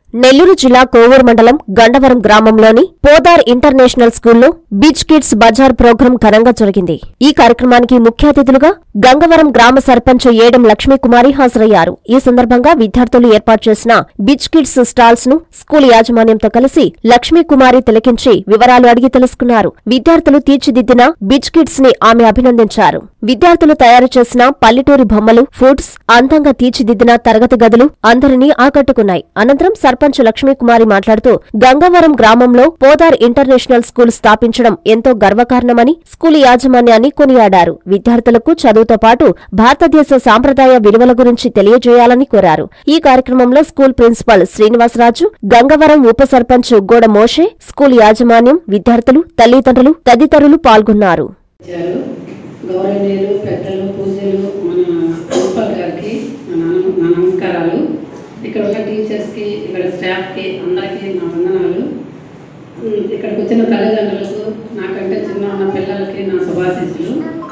నెల్లూరు జిల్లా కోవూరు మండలం గండవరం గ్రామంలోని పోదార్ ఇంటర్నేషనల్ స్కూల్లో బీచ్ కిడ్స్ బజార్ ప్రోగ్రాం ఘనంగా జరిగింది ఈ కార్యక్రమానికి ముఖ్య అతిథులుగా గంగవరం గ్రామ సర్పంచ్ ఏడం లక్ష్మీకుమారి హాజరయ్యారు ఈ సందర్భంగా విద్యార్థులు ఏర్పాటు చేసిన బీచ్ కిడ్స్ స్టాల్స్ ను స్కూల్ యాజమాన్యంతో కలిసి లక్ష్మీకుమారి తిలకించి వివరాలు అడిగి తెలుసుకున్నారు విద్యార్థులు తీర్చిదిద్దిన బీచ్ కిడ్స్ ని ఆమె అభినందించారు విద్యార్థులు తయారు చేసిన పల్లెటూరి బొమ్మలు ఫుడ్స్ అందంగా తీర్చిదిద్దిన తరగతి గదులు అందరినీ ఆకట్టుకున్నాయి అనంతరం సర్పంచ్ లక్ష్మీకుమారి మాట్లాడుతూ గంగవరం గ్రామంలో పోదార్ ఇంటర్నేషనల్ స్కూల్ స్థాపించడం ఎంతో గర్వకారణమని స్కూల్ యాజమాన్యాన్ని కొనియాడారు విద్యార్థులకు చదువుతో పాటు భారతదేశ సాంప్రదాయ విలువల గురించి తెలియజేయాలని కోరారు ఈ కార్యక్రమంలో స్కూల్ ప్రిన్సిపల్ శ్రీనివాసరాజు గంగవరం ఉప సర్పంచ్ గోడ మోషే స్కూల్ యాజమాన్యం విద్యార్థులు తల్లిదండ్రులు తదితరులు పాల్గొన్నారు ఇచ్చారు గౌరవనీయులు పెద్దలు పూజలు మన ప్రిన్సిపల్ గారికి నా నాన్న- నా నమస్కారాలు ఇక్కడ ఉన్న టీచర్స్కి ఇక్కడ స్టాఫ్కి అందరికీ నా వందనాలు ఉమ్, ఇక్కడికి వచ్చిన తల్లిదండ్రులకు నాకంటే చిన్న ఉన్న పిల్లలకి నా శుభాశీస్సులు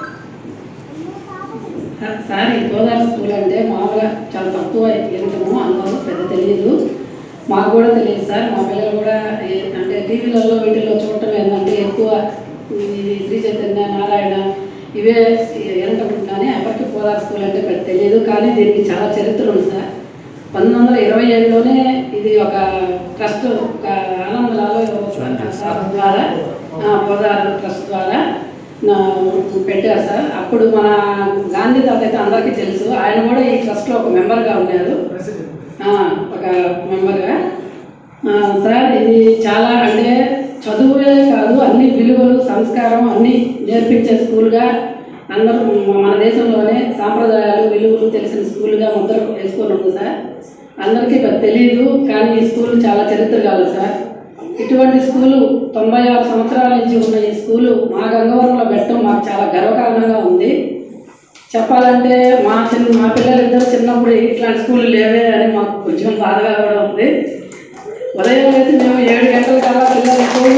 సా- సార్ ఈ గోదావరి స్కూల్ అంటే మామూలుగా చాలా తక్కువ వింటాము అందరూ పెద్ద తెలియదు మాకు కూడా తెలియదు సార్ మా పిల్లలు కూడా ఏ- అంటే టీవీలలో వీటిల్లో చూడటం ఏంటంటే ఎక్కువ ఈ శ్రీ చైతన్య నారాయణ ఇవే వినటం ఎవరికి గోదావరి స్కూల్ అంటే పెద్ద తెలియదు కానీ దీనికి చాలా చరిత్ర ఉంది సార్ పంతొమ్మిది వందల ఇరవై ఏడులోనే ఇది ఒక ట్రస్ట్ ఒక ఆనందలాలో సార్ ద్వారా గోదావరి ట్రస్ట్ ద్వారా నా పెట్టారు సార్ అప్పుడు మన గాంధీ తాత అయితే అందరికీ తెలుసు ఆయన కూడా ఈ ట్రస్ట్లో ఒక మెంబర్గా ఉన్నారు ఆ, ఒక మెంబర్గా ఆ, సార్ ఇది చాలా అంటే చదువులే కాదు అన్ని విలువలు సంస్కారం అన్నీ నేర్పించే స్కూల్గా అందరూ మన దేశంలోనే సాంప్రదాయాలు విలువలు తెలిసిన స్కూల్గా ముద్ర వేసుకొని ఉంది సార్ అందరికీ పెద్ద తెలియదు కానీ ఈ స్కూల్ చాలా చరిత్ర కాదు సార్ ఇటువంటి స్కూలు తొంభై ఆరు సంవత్సరాల నుంచి ఉన్న ఈ స్కూలు మా గంగవరంలో పెట్టడం మాకు చాలా గర్వకారణంగా ఉంది చెప్పాలంటే మా చిన్న మా పిల్లలిద్దరు చిన్నప్పుడు ఇట్లాంటి స్కూల్ లేవే అని మాకు కొంచెం బాధగా కూడా ఉంది ఉదయం అయితే మేము ఏడు గంటల కల్లా పిల్లలు స్కూల్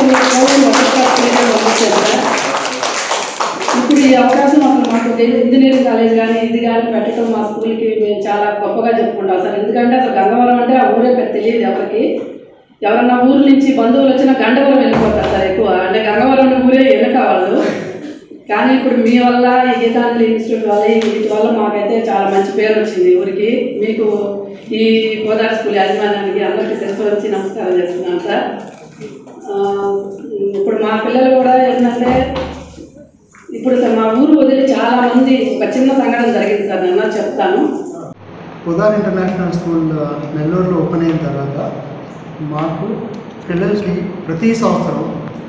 ఇప్పుడు ఈ అవకాశం అసలు మాకు తెలి- ఇంజనీరింగ్ కాలేజ్ కానీ ఇది కానీ పెట్టడం మా స్కూల్కి మేము చాలా గొప్పగా చెప్పుకుంటాం సార్ ఎందుకంటే అసలు గంగవరం అంటే ఆ ఊరే పెద్ద తెలియదు ఎవరికి ఎవరన్నా ఊరు నుంచి బంధువులు వచ్చినా గండవరం వెళ్ళిపోతారు సార్ ఎక్కువ అంటే గంగవరం ఊరే వెనక వాళ్ళు కానీ ఇప్పుడు మీ వల్ల ఈ గీతాంజలి ఇన్స్టిట్యూట్ వల్ల ఈ వీటి వల్ల మాకైతే చాలా మంచి పేరు వచ్చింది ఊరికి మీకు ఈ గోదావరి స్కూల్ యాజమాన్యానికి అందరికీ శిరస్సు వచ్చి నమస్కారం చేస్తున్నాను సార్ ఆ, ఇప్పుడు మా పిల్లలు కూడా ఏంటంటే ఇప్పుడు సార్ మా ఊరు వదిలి చాలా మంది ఒక చిన్న సంఘటన జరిగింది సార్ నేను చెప్తాను ఉదార్ ఇంటర్నేషనల్ స్కూల్ నెల్లూరులో ఓపెన్ అయిన తర్వాత మాకు పిల్లలకి ప్రతి సంవత్సరం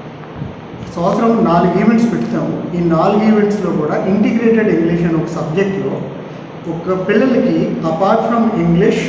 సంవత్సరం నాలుగు ఈవెంట్స్ పెడతాము ఈ నాలుగు ఈవెంట్స్లో కూడా ఇంటిగ్రేటెడ్ ఇంగ్లీష్ అనే ఒక సబ్జెక్ట్లో ఒక పిల్లలకి apart from English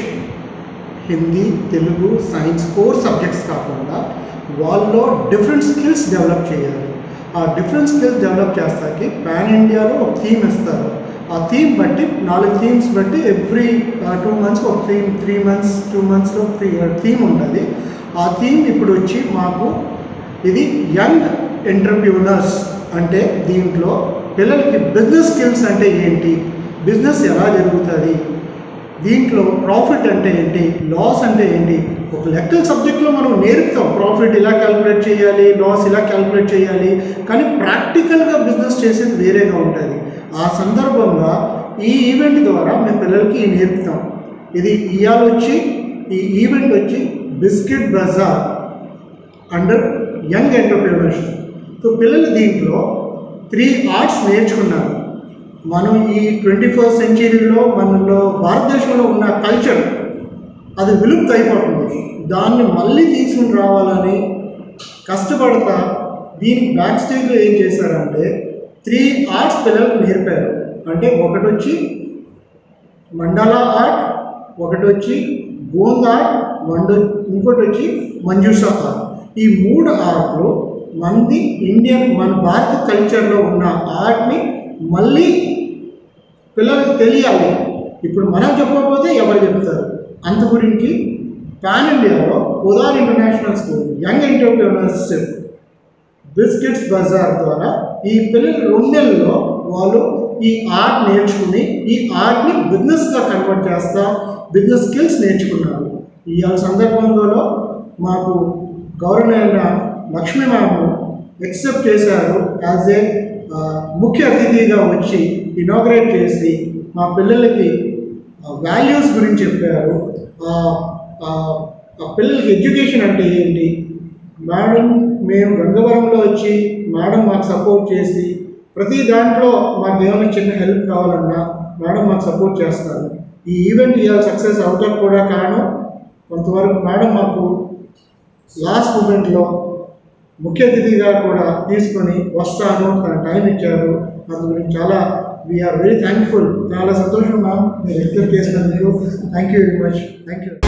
Hindi Telugu science core subjects కాకుండా వాళ్ళలో డిఫరెంట్ స్కిల్స్ డెవలప్ చేయాలి ఆ డిఫరెంట్ స్కిల్స్ డెవలప్ చేస్తాకి పాన్ ఇండియాలో ఒక థీమ్ ఇస్తారు ఆ థీమ్ బట్టి నాలుగు థీమ్స్ బట్టి ఎవ్రీ టూ మంత్స్ ఒక థీమ్ త్రీ మంత్స్ టూ మంత్స్లో త్రీ థీమ్ ఉంటుంది ఆ థీమ్ ఇప్పుడు వచ్చి మాకు ఇది యంగ్ ఎంటర్ప్యూనర్స్ అంటే దీంట్లో పిల్లలకి బిజినెస్ స్కిల్స్ అంటే ఏంటి బిజినెస్ ఎలా జరుగుతుంది దీంట్లో ప్రాఫిట్ అంటే ఏంటి లాస్ అంటే ఏంటి ఒక లెక్కల సబ్జెక్ట్లో మనం నేర్పుతాం ప్రాఫిట్ ఇలా క్యాలిక్యులేట్ చేయాలి లాస్ ఇలా క్యాలిక్యులేట్ చేయాలి కానీ ప్రాక్టికల్గా బిజినెస్ చేసేది వేరేగా ఉంటుంది ఆ సందర్భంగా ఈ ఈవెంట్ ద్వారా మేము పిల్లలకి నేర్పుతాం ఇది ఇవాళ వచ్చి ఈ ఈవెంట్ వచ్చి biscuit bazaar under young entrepreneurship so పిల్లలు దీంట్లో త్రీ ఆర్ట్స్ నేర్చుకున్నారు మనం ఈ ట్వంటీ ఫస్ట్ సెంచరీలో మనలో భారతదేశంలో ఉన్న కల్చర్ అది విలుప్త అయిపోతుంది దాన్ని మళ్ళీ తీసుకుని రావాలని కష్టపడతా దీనికి బ్యాక్ స్టేజ్లో ఏం చేశారంటే త్రీ ఆర్ట్స్ పిల్లలకు నేర్పారు అంటే ఒకటి వచ్చి మండలా ఆర్ట్ ఒకటి వచ్చి గోంగ్ ఆర్ట్ వండ ఇంకోటి వచ్చి మంజూషా ఆర్ట్ ఈ మూడు ఆర్ట్లు మనది ఇండియన్ మన భారత కల్చర్లో ఉన్న ఆర్ట్ని మళ్ళీ పిల్లలకు తెలియాలి ఇప్పుడు మనం చెప్పకపోతే ఎవరు చెప్తారు అంత గురించి పాన్ ఇండియాలో Podar international school young entrepreneurship biscuits bazaar ద్వారా ఈ పిల్లలు రెండు నెలల్లో వాళ్ళు ఈ ఆర్ట్ నేర్చుకుని ఈ ఆర్ట్ని బిజినెస్గా కన్వర్ట్ చేస్తా బిజినెస్ స్కిల్స్ నేర్చుకున్నారు ఈ సందర్భంలో మాకు గౌరవనీయ లక్ష్మీ మ్యామ్ ఎక్సెప్ట్ చేశారు యాజ్ ఏ ముఖ్య అతిథిగా వచ్చి ఇనాగ్రేట్ చేసి మా పిల్లలకి వాల్యూస్ గురించి చెప్పారు ఆ, ఆ, ఆ పిల్లలకి ఎడ్యుకేషన్ అంటే ఏంటి మేడం మేము గంగవరంలో వచ్చి మేడం మాకు సపోర్ట్ చేసి ప్రతి దాంట్లో మాకు ఏమైనా చిన్న హెల్ప్ కావాలన్నా మేడం మాకు సపోర్ట్ చేస్తారు ఈ ఈవెంట్ ఇవాళ సక్సెస్ అవటం కూడా కారణం కొంతవరకు మేడం మాకు లాస్ట్ మూమెంట్లో ముఖ్య అతిథిగా కూడా తీసుకొని వస్తాను తన టైం ఇచ్చారు అందు గురించి చాలా వీఆర్ వెరీ థ్యాంక్ఫుల్ చాలా సంతోషం మ్యామ్ మీరు ఎక్సెప్ట్ చేసినందుకు thank you very much thank you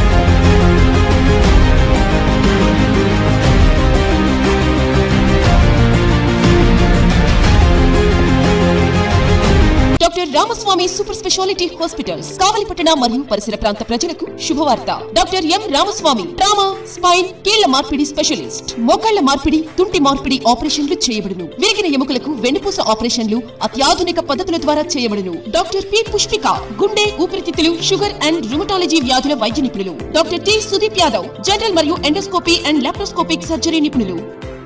doctor Ramaswamy super speciality hospitals కావలిపట్టణ మరియు పరిసర ప్రాంత ప్రజలకు శుభవార్త doctor M Ramaswamy trauma spine కీళ్ల మార్పిడి స్పెషలిస్ట్ మోకాళ్ల మార్పిడి తుంటి మార్పిడి ఆపరేషన్లు చేయబడును విరిగిన ఎముకలకు వెన్నుపూస ఆపరేషన్లు అత్యాధునిక పద్ధతుల ద్వారా చేయబడును డాక్టర్ పి పుష్పిక గుండె ఊపిరితిత్తులు షుగర్ అండ్ రుమటాలజీ వ్యాధుల వైద్య నిపుణులు doctor T Sudeep Yadav general మరియు ఎండోస్కోపీ అండ్ లాప్రోస్కోపిక్ సర్జరీ నిపుణులు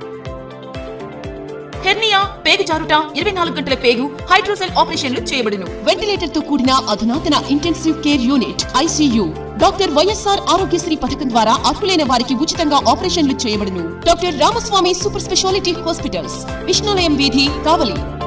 హెర్నియా పేగు జారుట ఇరవై నాలుగు గంటల పేగు హైడ్రోసెల్ ఆపరేషన్లు చేయబడును వెంటిలేటర్ తో కూడిన అధునాతన intensive care unit ICU doctor YSR Aarogyasri పథకం ద్వారా అర్హులైన వారికి ఉచితంగా ఆపరేషన్లు చేయబడును doctor Ramaswamy super speciality hospitals విష్ణులయం వీధి కావలి